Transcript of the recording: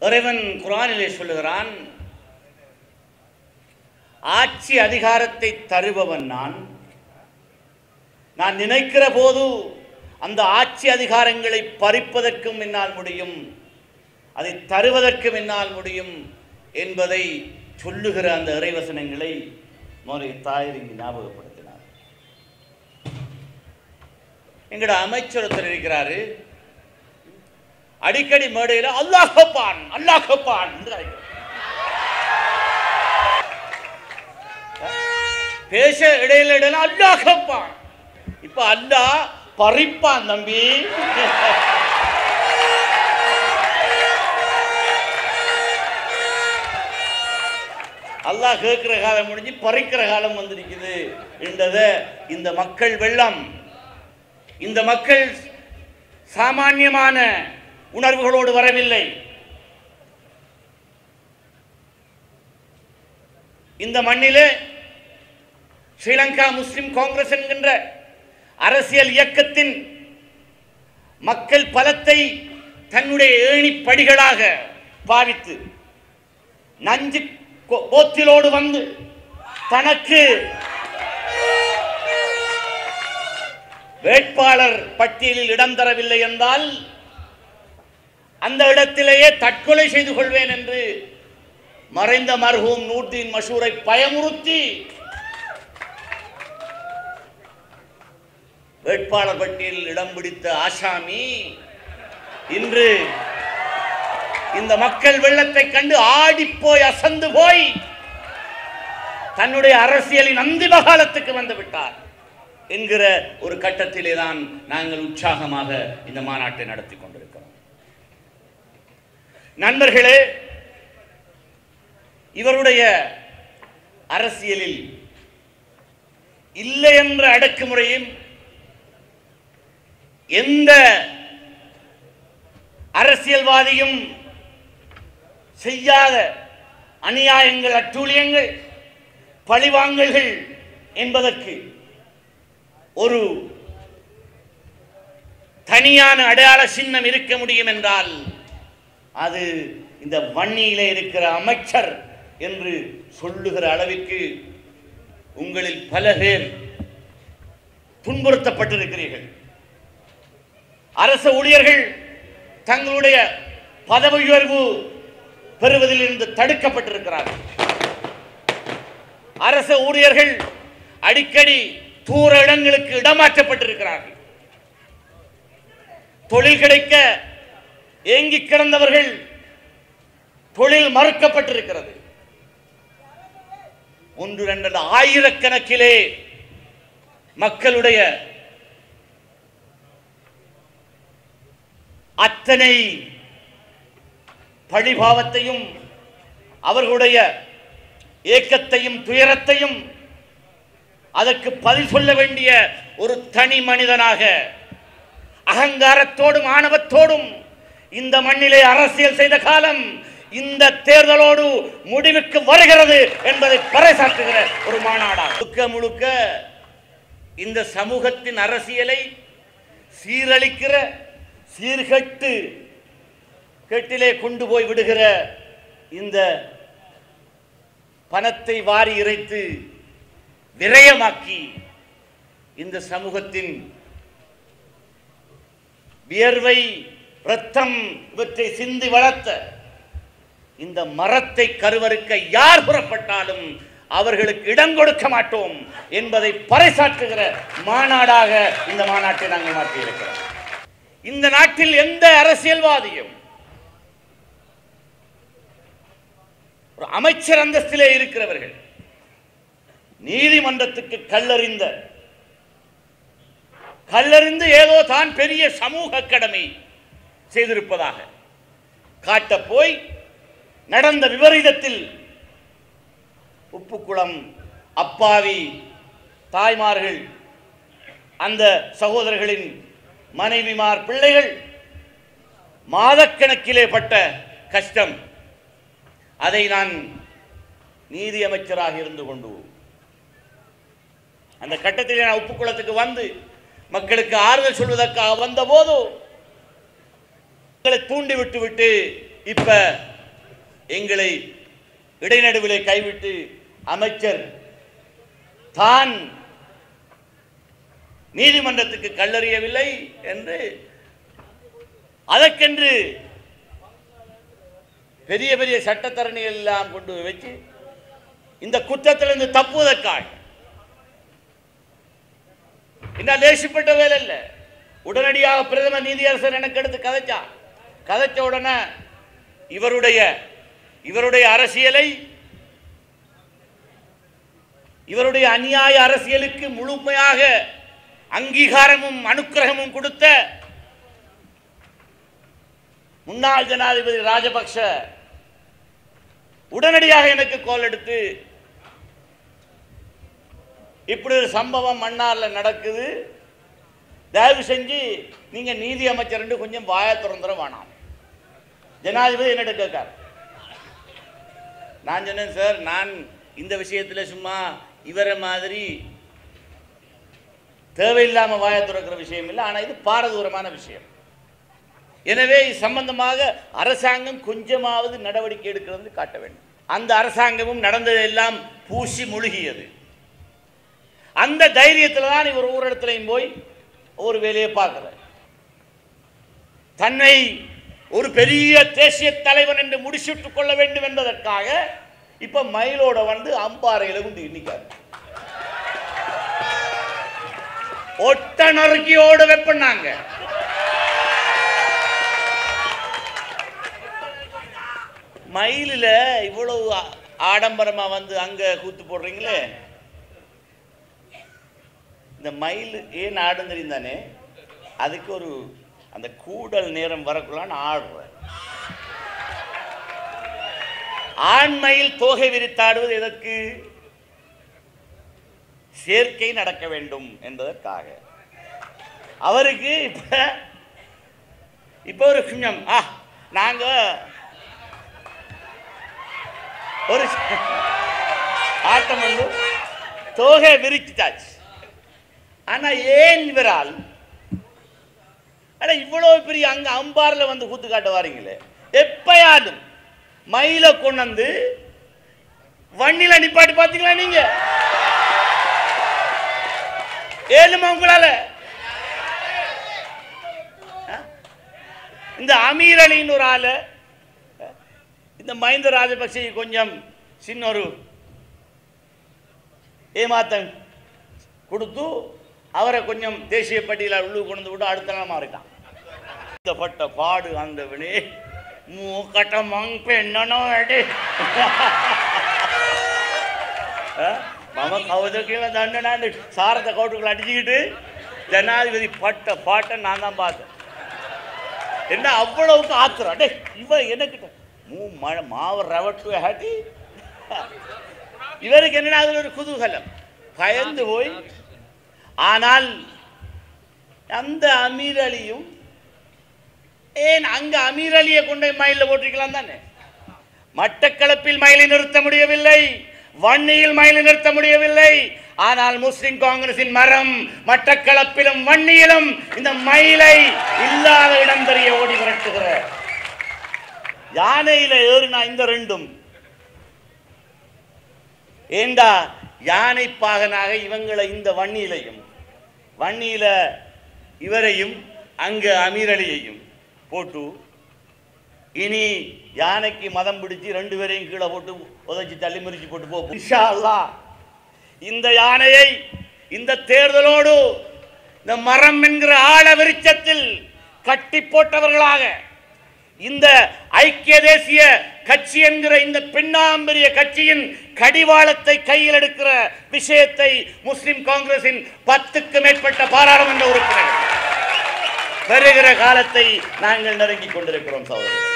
இறைவன் குரானிலே சொல்லுகிறான் ஆட்சி அதிகாரத்தை தருபவன் நான் நான் நினைக்கிற போது அந்த ஆட்சி அதிகாரங்களை பறிப்பதற்கும் என்னால் முடியும் அதை தருவதற்கும் என்னால் முடியும் என்பதை சொல்லுகிற அந்த இறைவசனங்களை மோரை தாயர் இங்கு ஞாபகப்படுத்தினார் எங்கட அமைச்சர் ஒருத்தர் இருக்கிறாரு அடிக்கடி மேடையில் அல்லாஹப்பான் அல்லாஹப்பான் என்று அழைக்கிறார் பேச இடையில இடையில அல்லாஹப்பான் இப்ப அல்லாஹ் பறிப்பான் தம்பி அல்லாஹ் கேட்கிற காலம் முடிஞ்சு பறிக்கிற காலம் வந்திருக்குது என்றத இந்த மக்கள் வெள்ளம் இந்த மக்கள் சாமானியமான உணர்வுகளோடு வரவில்லை இந்த மண்ணிலே ஸ்ரீலங்கா முஸ்லிம் காங்கிரஸ் என்கின்ற அரசியல் இயக்கத்தின் மக்கள் பலத்தை தன்னுடைய ஏணிப்படிகளாக பாவித்து நஞ்சு கோ- கோத்திலோடு வந்து தனக்கு வேட்பாளர் பட்டியலில் இடம் தரவில்லை என்றால் அந்த இடத்திலேயே தற்கொலை செய்து கொள்வேன் என்று மறைந்த மர்ஹூம் நூர்தீன் மஷூரை பயமுறுத்தி வேட்பாளர் பட்டியலில் இடம் பிடித்த ஆசாமி இன்று இந்த மக்கள் வெள்ளத்தை கண்டு ஆடிப்போய் அசந்து போய் தன்னுடைய அரசியலின் அந்திம காலத்துக்கு வந்து விட்டார் என்கிற ஒரு கட்டத்திலே தான் நாங்கள் உற்சாகமாக இந்த மாநாட்டை நடத்தி கொண்டிருக்கிறோம் நண்பர்களே இவருடைய அரசியலில் இல்லை என்ற அடக்குமுறையும் எந்த அரசியல்வாதியும் செய்யாத அநியாயங்கள் அட்டூழியங்கள் பழிவாங்கல்கள் என்பதற்கு ஒரு தனியான அடையாள சின்னம் இருக்க முடியும் என்றால் அது இந்த வன்னியிலே இருக்கிற அமைச்சர் என்று சொல்லுகிற அளவிற்கு உங்களில் பல பேர் துன்புறுத்தப்பட்டிருக்கிறீர்கள் அரசு ஊழியர்கள் தங்களுடைய பதவி உயர்வு பெறுவதில் இருந்து தடுக்கப்பட்டிருக்கிறார்கள் அரசு ஊழியர்கள் அடிக்கடி தூர இடங்களுக்கு இடமாற்றப்பட்டிருக்கிறார்கள் தொழில் கிடைக்க ஏங்கி கிடந்தவர்கள் தொழில் மறுக்கப்பட்டிருக்கிறது ஒன்று ரெண்டு அல்ல, ஆயிரக்கணக்கிலே மக்களுடைய அத்தனை பழிபாவத்தையும் அவர்களுடைய ஏக்கத்தையும் துயரத்தையும் அதற்கு பதில் சொல்ல வேண்டிய ஒரு தனி மனிதனாக அகங்காரத்தோடும் ஆணவத்தோடும் இந்த மண்ணிலே அரசியல் செய்த காலம் இந்த தேர்தலோடு முடிவுக்கு வருகிறது என்பதை பறைசாற்றுகிற ஒரு மாநாடாகும் முழுக்க முழுக்க இந்த சமூகத்தின் அரசியலை சீரழிக்கிற சீர்கட்டு கெட்டிலே கொண்டு போய் விடுகிற இந்த பணத்தை வாரி இறைத்து விரயமாக்கி இந்த சமூகத்தின் வியர்வை ரத்தம் இவற்றை சிந்தி வளர்த்த இந்த மரத்தை கருவறுக்க யார் புறப்பட்டாலும் அவர்களுக்கு இடம் கொடுக்க மாட்டோம் என்பதை பறைசாற்றுகிற மாநாடாக இந்த மாநாட்டை நாங்கள் மாற்றியிருக்கிறோம் இந்த நாட்டில் எந்த அரசியல்வாதியும் ஒரு அமைச்சர் அந்தஸ்திலே இருக்கிறவர்கள் நீதிமன்றத்துக்கு கல்லறிந்த கல்லறிந்து ஏதோ தான் பெரிய சமூக கடமை செய்திருப்பதாக காட்ட போய் நடந்த விபரீதத்தில் உப்புக்குளம் அப்பாவி தாய்மார்கள் அந்த சகோதரர்களின் மனைவிமார் பிள்ளைகள் மாதக்கணக்கிலே பட்ட கஷ்டம் அதை நான் நீதி அமைச்சராக இருந்து கொண்டு அந்த கட்டத்திலே நான் உப்புக்குளத்துக்கு வந்து மக்களுக்கு ஆறுதல் சொல்வதற்காக வந்தபோது மக்களை தூண்டி விட்டு விட்டு இப்ப எங்களை இடைநடுவிலே கைவிட்டு அமைச்சர் தான் நீதிமன்றத்துக்கு கல்லறியவில்லை என்று அதற்கென்று பெரிய பெரிய சட்டத்தரணிகள் எல்லாம் கொண்டு வச்சு இந்த குற்றத்திலிருந்து தப்புவதற்காக என்ன லேசிப்பட்ட வேலை இல்லை உடனடியாக பிரதமர் நீதியரசர் எனக்கு எடுத்து கதைச்சா கதைச்ச உடனே இவருடைய இவருடைய அரசியலை இவருடைய அநியாய அரசியலுக்கு முழுமையாக அங்கீகாரமும் அனுக்கிரகமும் கொடுத்த முன்னாள் ஜனாதிபதி ராஜபக்ஷ உடனடியாக எனக்கு கோல் எடுத்து இப்படி ஒரு சம்பவம் மன்னார்ல நடக்குது தயவு செஞ்சு நீங்க நீதி அமைச்சர் கொஞ்சம் வாய திறந்துட வேணாம் ஜனாதிபதி என்னிட்ட கேட்கார் நான் சொன்னேன் சார் நான் இந்த விஷயத்துல சும்மா இவரை மாதிரி தேவையில்லாம வாய திறக்கிற விஷயம் இல்லை ஆனா இது பாரதூரமான விஷயம் எனவே இது சம்பந்தமாக அரசாங்கம் கொஞ்சமாவது நடவடிக்கை எடுக்கிறது காட்ட வேண்டும் அந்த அரசாங்கமும் நடந்ததெல்லாம் பூசி முழுகியது அந்த தைரியத்தில் தான் இவர் ஒவ்வொரு இடத்துலையும் போய் ஒரு வேலையை பார்க்கிறார் தன்னை ஒரு பெரிய தேசிய தலைவன் என்று முடிசூட்டுக் கொள்ள வேண்டும் என்பதற்காக இப்ப மயிலோட வந்து அம்பாறையில குண்டு நிக்காரு ஒட்ட நறுக்கியோடு வெப்பண்ணாங்க மயிலில் இவ்வளவு ஆ- ஆடம்பரமா வந்து அங்க கூத்து போடுறீங்களே இந்த மயில் ஏன் ஆடும் தெரியும் தானே அதுக்கு ஒரு அந்த கூடல் நேரம் வரக்குள்ளான்னு ஆடுறேன் ஆண்மயில் தோகை விரித்தாடுவது எதற்கு சேர்க்கை நடக்க வேண்டும் என்பதற்காக அவருக்கு இப்ப இப்ப ஒரு கொஞ்சம் ஆ நாங்க ஒரு ஆட்டம் வந்து தோகை விரிச்சுட்டாச்சு ஆனா ஏன் இவரால் அட இவ்வளவு பெரிய அங்க அம்பார்ல வந்து கூத்து காட்ட வாரீங்களே எப்பயாதும் மயில கொண்டு வந்து வண்டியில நிப்பாட்டி பாத்தீங்களா நீங்க ஏழுமா உங்களால ஆ? இந்த அமீர் அலின்னு ஒரு ஆளு இந்த மஹிந்த ராஜபக்சே கொஞ்சம் சின்ன ஒரு ஏமாத்தம் கொடுத்து அவரை கொஞ்சம் தேசிய பட்டியலில் உள்ளு கொண்டு விட்டு அடுத்த நாள் மாறிட்டான் இந்த பட்ட பாடு அந்த வினே மூக்கட்ட மங் பெண்ணனோ அடி மம கவுத கீழே தண்டனாண்டு சாரத்தை கவுட்டுக்குள்ள அடிச்சுக்கிட்டு ஜனாதிபதி பட்ட பாட்டை நான் தான் பார்த்தேன் என்ன அவ்வளவுக்கு ஆத்திரம் டே இவ எனக்கிட்ட மூ மழை மாவு ரவட்டு ஹாட்டி இவருக்கு என்ன அதுல ஒரு குதூகலம் பயந்து போய் ஆனால் அந்த அமீர் அலியும் ஏன் அங்க அமீர் அலியை கொண்டு போய் மயிலில் போட்டிருக்கலாம் தானே மட்டக்களப்பில் மயிலை நிறுத்த முடியவில்லை வன்னியில் மயிலை நிறுத்த முடியவில்லை ஆனால் முஸ்லிம் காங்கிரசின் மரம் மட்டக்களப்பிலும் வன்னியிலும் இந்த மயிலை இல்லாத இடம் தெரிய ஓடி விரட்டுகிற யானையில ஏறினா இந்த ரெண்டும் ஏண்டா யானை பாகனாக இவங்களை இந்த வன்னியிலையும் வன்னியில இவரையும் அங்க அமீரலியையும் போட்டு இனி யானைக்கு மதம் பிடிச்சு ரெண்டு பேரையும் கீழே போட்டு உதச்சி தள்ளி முறிச்சு போட்டு போ இன்ஷா அல்லாஹ் இந்த யானையை இந்த தேர்தலோடு இந்த மரம் என்கிற ஆழ விருட்சத்தில் கட்டி போட்டவர்களாக இந்த ஐக்கிய தேசிய கட்சி என்கிற இந்த பின்னாம்பெரிய கட்சியின் கடிவாளத்தை கையில் எடுக்கிற விஷயத்தை முஸ்லிம் காங்கிரசின் பத்துக்கு மேற்பட்ட பாராளுமன்ற உறுப்பினர்கள் பெறுகிற காலத்தை நாங்கள் நெருங்கிக் கொண்டிருக்கிறோம் சகோதரர்